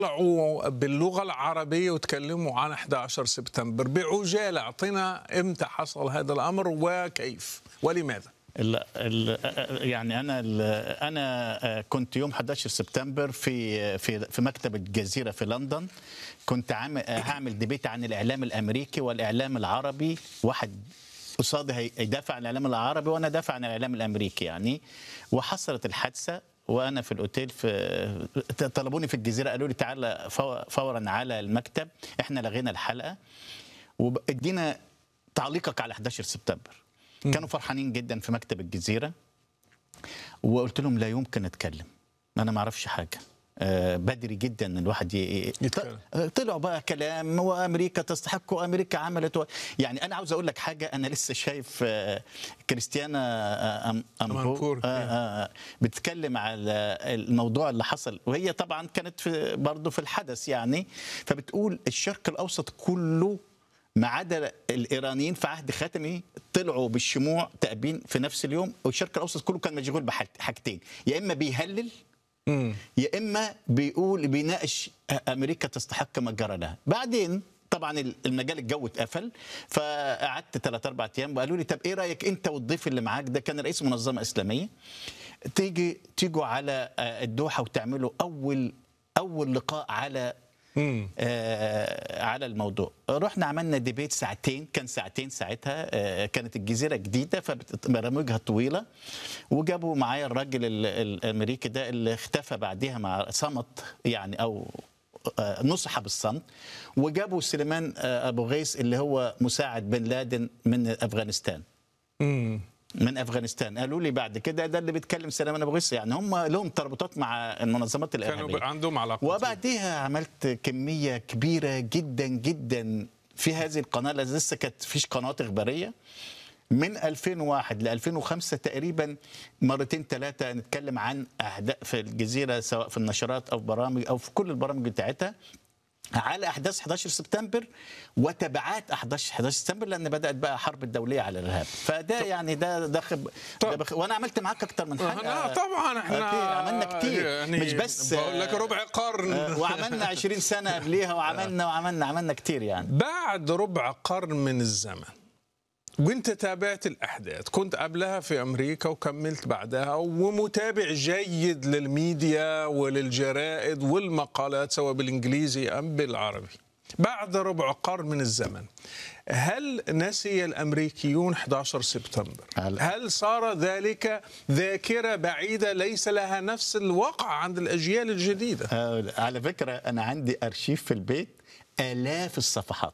طلعوا باللغة العربية وتكلموا عن 11 سبتمبر بعجالة اعطينا امتى حصل هذا الأمر وكيف ولماذا ال ال يعني انا ال انا كنت يوم 11 سبتمبر في في في مكتب الجزيره في لندن كنت عامل هعمل ديبيت عن الاعلام الامريكي والاعلام العربي واحد قصادي هيدافع عن الاعلام العربي وانا دافع عن الاعلام الامريكي يعني وحصلت الحادثه وانا في الاوتيل في طلبوني في الجزيره قالوا لي تعالى فورا على المكتب احنا لغينا الحلقه وادينا تعليقك على 11 سبتمبر كانوا فرحانين جدا في مكتب الجزيره وقلت لهم لا يمكن اتكلم انا ما اعرفش حاجه آه بدري جدا ان الواحد ي... يتكلم. طلعوا بقى كلام وامريكا تستحق وامريكا عملت و... يعني انا عاوز اقول لك حاجه انا لسه شايف آه كريستيانا آه أم- أمانبور. امبور آه آه بتتكلم على الموضوع اللي حصل وهي طبعا كانت في برضه في الحدث يعني فبتقول الشرق الاوسط كله ما عدا الايرانيين في عهد خاتمي طلعوا بالشموع تأبين في نفس اليوم والشرق الاوسط كله كان مشغول بحاجتين يا اما بيهلل مم. يا اما بيقول بيناقش امريكا تستحق ما جرى لها بعدين طبعا المجال الجو اتقفل فقعدت ثلاث اربع ايام وقالوا لي طب ايه رايك انت والضيف اللي معاك ده كان رئيس منظمه اسلاميه تيجي تيجوا على الدوحه وتعملوا اول اول لقاء على مم. آه على الموضوع رحنا عملنا ديبيت ساعتين كان ساعتين ساعتها آه كانت الجزيره جديده فبرامجها طويله وجابوا معايا الراجل ال- الامريكي ده اللي اختفى بعديها مع صمت يعني او آه، نصح بالصمت وجابوا سليمان آه، ابو غيث اللي هو مساعد بن لادن من افغانستان مم. من افغانستان قالوا لي بعد كده ده اللي بيتكلم سليمان ابو غيث يعني هم لهم تربطات مع المنظمات كانوا الارهابيه ب- عندهم علاقة وبعديها عملت كميه كبيره جدا جدا في هذه القناه اللي لسه كانت فيش قناه اخباريه من 2001 ل 2005 تقريبا مرتين ثلاثه نتكلم عن اهداف في الجزيره سواء في النشرات او برامج او في كل البرامج بتاعتها على احداث 11 سبتمبر وتبعات 11 11 سبتمبر لان بدات بقى حرب الدوليه على الارهاب فده يعني ده ده, خب ده بخ... وانا عملت معاك اكتر من حلقه احنا طبعا احنا أكيد، عملنا كتير يعني مش بس بقول لك ربع قرن آه، وعملنا 20 سنه قبليها وعملنا وعملنا عملنا كتير يعني بعد ربع قرن من الزمن وانت تابعت الاحداث كنت قبلها في امريكا وكملت بعدها ومتابع جيد للميديا وللجرائد والمقالات سواء بالانجليزي ام بالعربي بعد ربع قرن من الزمن هل نسي الامريكيون 11 سبتمبر هل- هل صار ذلك ذاكره بعيده ليس لها نفس الوقع عند الاجيال الجديده آه، على فكره انا عندي ارشيف في البيت الاف الصفحات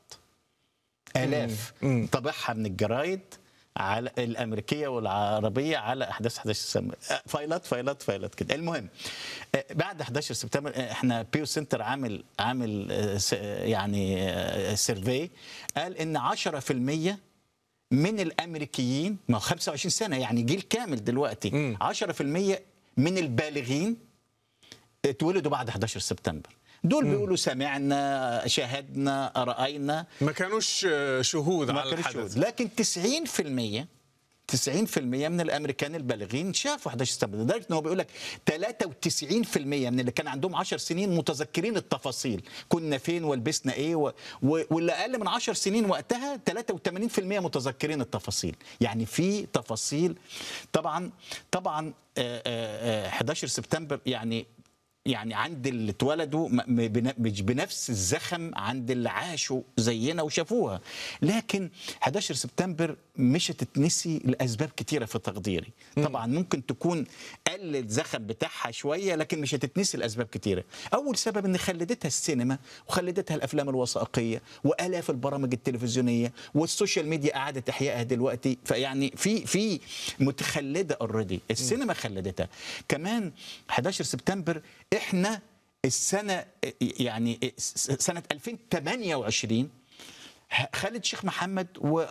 الاف طبعها من الجرايد على الامريكيه والعربيه على احداث 11 سبتمبر آه، فايلات فايلات فايلات كده المهم آه، بعد 11 سبتمبر آه، احنا بيو سنتر عامل عامل آه، س- آه، يعني آه، سيرفي قال ان 10% من الامريكيين ما هو 25 سنه يعني جيل كامل دلوقتي 10% من البالغين اتولدوا بعد 11 سبتمبر دول بيقولوا سمعنا شاهدنا راينا ما كانوش شهود ما على كانوش الحدث شهود. لكن 90% 90% من الامريكان البالغين شافوا 11 سبتمبر لدرجه ان هو بيقول لك 93% من اللي كان عندهم 10 سنين متذكرين التفاصيل كنا فين ولبسنا ايه و... و... واللي اقل من 10 سنين وقتها 83% متذكرين التفاصيل يعني في تفاصيل طبعا طبعا آه، آه، آه، 11 سبتمبر يعني يعني عند اللي اتولدوا م- م- بن- مش بنفس الزخم عند اللي عاشوا زينا وشافوها لكن 11 سبتمبر مش هتتنسي لاسباب كتيره في تقديري طبعا ممكن تكون قل الزخم بتاعها شويه لكن مش هتتنسي لاسباب كتيره اول سبب ان خلدتها السينما وخلدتها الافلام الوثائقيه والاف البرامج التلفزيونيه والسوشيال ميديا اعاده احيائها دلوقتي فيعني في في متخلده اوريدي السينما خلدتها كمان 11 سبتمبر احنا السنه يعني سنه 2028 خالد شيخ محمد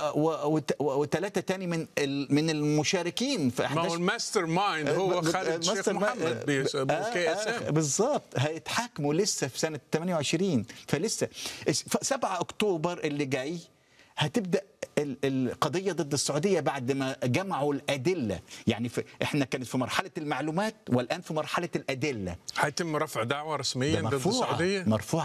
وثلاثه تاني من ال- من المشاركين في ما هو 11 الماستر مايند هو ب- ب- خالد شيخ ماستر ما- محمد بيس- آه، بوكي آه، اسام بالظبط هيتحاكموا لسه في سنه 28 فلسه 7 اكتوبر اللي جاي هتبدا ال- القضيه ضد السعوديه بعد ما جمعوا الادله يعني في احنا كانت في مرحله المعلومات والان في مرحله الادله هيتم رفع دعوة رسميا ده ضد مرفوعه السعودية مرفوعه